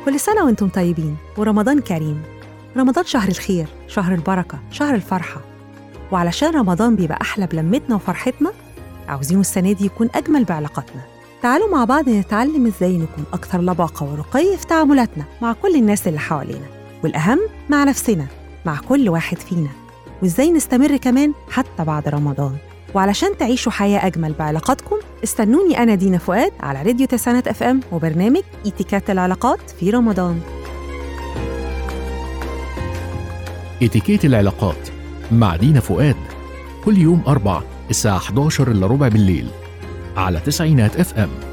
كل سنة وانتم طيبين ورمضان كريم رمضان شهر الخير شهر البركة شهر الفرحة وعلشان رمضان بيبقى أحلى بلمتنا وفرحتنا عاوزينه السنة دي يكون أجمل بعلاقاتنا تعالوا مع بعض نتعلم إزاي نكون أكثر لباقة ورقي في تعاملاتنا مع كل الناس اللي حوالينا والأهم مع نفسنا مع كل واحد فينا وإزاي نستمر كمان حتى بعد رمضان وعلشان تعيشوا حياة أجمل بعلاقاتكم استنوني أنا دينا فؤاد على راديو تسعينات اف ام وبرنامج اتيكات العلاقات في رمضان اتيكيت العلاقات مع دينا فؤاد كل يوم أربع الساعة 11 إلا ربع بالليل على تسعينات اف ام